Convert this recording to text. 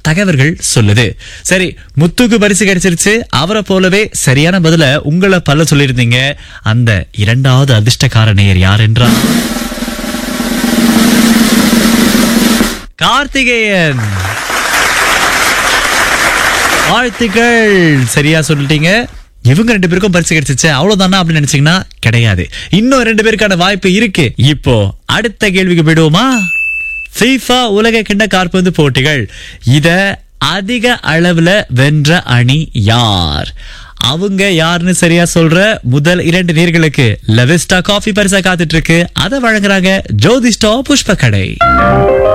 தகவல்கள் சொல்லுது சரி முத்துக்கு பரிசு கிடைச்சிருச்சு அவரை போலவே சரியான பதில உங்களை பல சொல்லியிருந்தீங்க அந்த இரண்டாவது அதிர்ஷ்டக்கார நேயர் யார் என்றால் கார்த்திகேயன் வாழ்த்துக்கள் சரியா சொல்லிட்டீங்க இவங்க ரெண்டு பேருக்கும் பரிசு கிடைச்சிச்சு அவ்வளவுதானா அப்படின்னு நினைச்சீங்கன்னா கிடையாது இன்னும் ரெண்டு பேருக்கான வாய்ப்பு இருக்கு இப்போ அடுத்த கேள்விக்கு போயிடுவோமா FIFA உலக கிண்ண காற்பந்து போட்டிகள் இத அதிக அளவுல வென்ற அணி யார் அவங்க யாருன்னு சரியா சொல்ற முதல் இரண்டு நேர்களுக்கு லெவிஸ்டா காஃபி பரிசா காத்துட்டு இருக்கு அதை வழங்குறாங்க ஜோதிஷ்டா புஷ்ப கடை